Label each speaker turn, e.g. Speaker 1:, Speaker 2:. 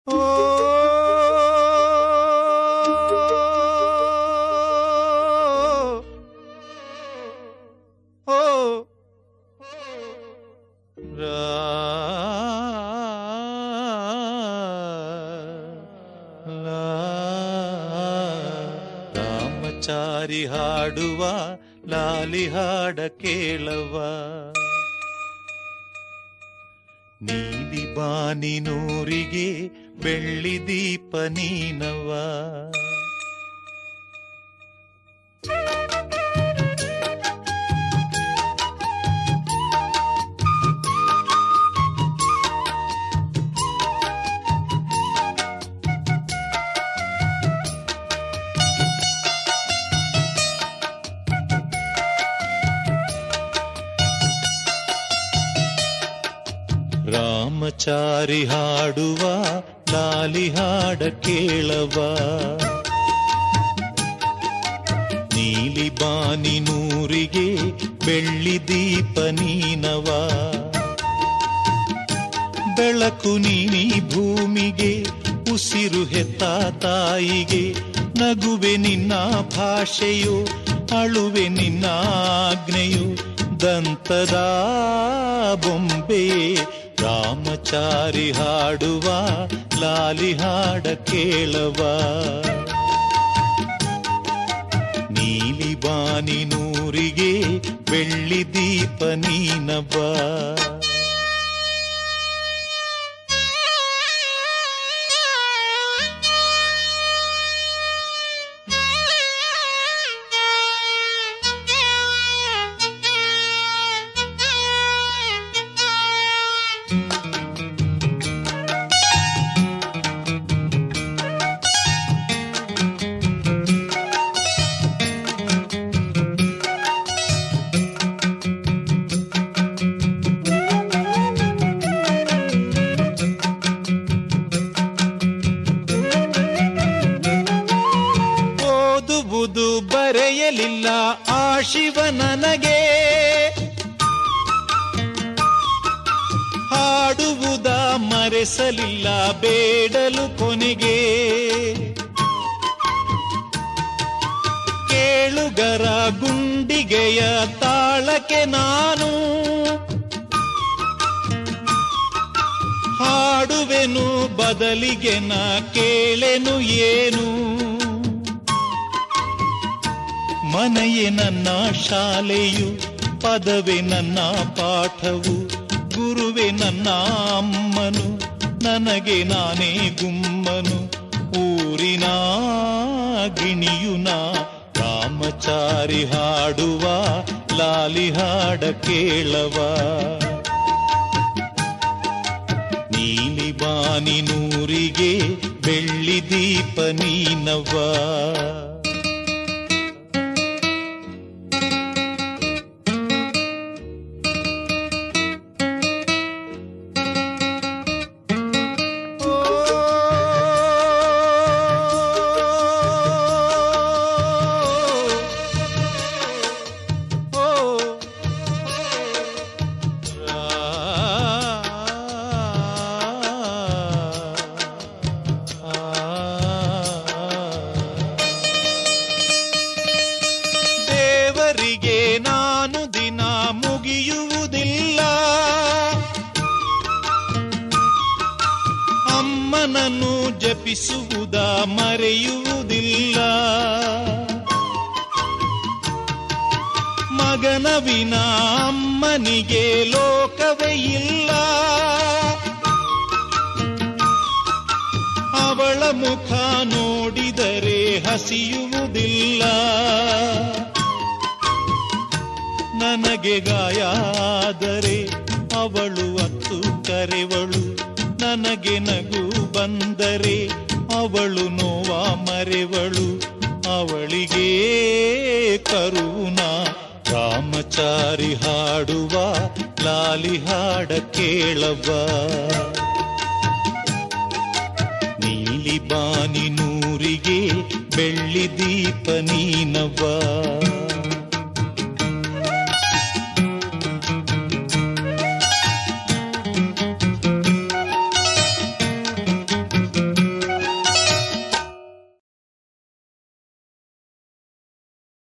Speaker 1: ರಾಮಚಾರಿ ಹಾಡುವ ಲಾಲಿ ಹಾಡ ಕೇಳವ ನೀಲಿ ಬಾನಿನೂರಿಗೆ ಬೆಳ್ಳಿ ದೀಪ ನೀನವ ರಾಮಚಾರಿ ಹಾಡುವ ಲಾಲಿ ಹಾಡ ಕೇಳವ ನೀಲಿ ಬಾನಿನೂರಿಗೆ ಬೆಳ್ಳಿ ದೀಪ ನೀನವ ಬೆಳಕು ನೀನಿ ಭೂಮಿಗೆ ಉಸಿರು ಹೆತ್ತ ತಾಯಿಗೆ ನಗುವೆ ನಿನ್ನ ಭಾಷೆಯು ಅಳುವೆ ನಿನ್ನ ಆಜ್ಞೆಯು ದಂತದ ಬೊಂಬೆ ರಾಮಚಾರಿ ಹಾಡುವ ಲಾಲಿ ಹಾಡ ಕೇಳವ ನೀಲಿ ಬಾನಿನೂರಿಗೆ ಬೆಳ್ಳಿ ದೀಪ ನೀನವ ಓದುವುದು ಬರೆಯಲಿಲ್ಲ ಆ ಶಿವ ನನಗೆ ಹಾಡುವುದ ಮರೆಸಲಿಲ್ಲ ಬೇಡಲು ಕೊನೆಗೆ ಕೇಳುಗರ ಗುಂಡಿಗೆಯ ತಾಳಕ್ಕೆ ನಾನು ಹಾಡುವೆನು ಬದಲಿಗೆ ನಾ ಕೇಳೆನು ಏನು ಮನೆಯೇ ನನ್ನ ಶಾಲೆಯು ಪದವೇ ನನ್ನ ಪಾಠವು ಗುರುವೆ ನನ್ನ ಅಮ್ಮನು ನನಗೆ ನಾನೇ ಗುಮ್ಮನು ಊರಿನ ಗಿಣಿಯು ನಾ ರಾಮಚಾರಿ ಹಾಡುವ ಲಾಲಿ ಹಾಡ ಕೇಳವ ನೀಲಿ ಬಾನಿನೂರಿಗೆ ಬೆಳ್ಳಿ ದೀಪ ನೀನವ ದೇವರಿಗೆ ನಾನು ದಿನ ಮುಗಿಯುವುದಿಲ್ಲ ಅಮ್ಮನನ್ನು ಜಪಿಸುವುದ ಮರೆಯುವುದಿಲ್ಲ ಮಗನ ವಿನ ಅಮ್ಮನಿಗೆ ಲೋಕವೇ ಇಲ್ಲ ಅವಳ ಮುಖ ನೋಡಿದರೆ ಹಸಿಯುವುದಿಲ್ಲ ನನಗೆ ಗಾಯ ಆದರೆ ಅವಳು ಅತ್ತು ಕರೆವಳು ನನಗೆ ನಗು ಬಂದರೆ ಅವಳು ನೋವ ಮರೆವಳು ಅವಳಿಗೆ ಕರುಣ ರಾಮಚಾರಿ ಹಾಡುವ ಲಾಲಿ ಹಾಡ ಕೇಳವ ನೀಲಿ ಬಾನಿನೂರಿಗೆ ಬೆಳ್ಳಿ ದೀಪ ನೀನವ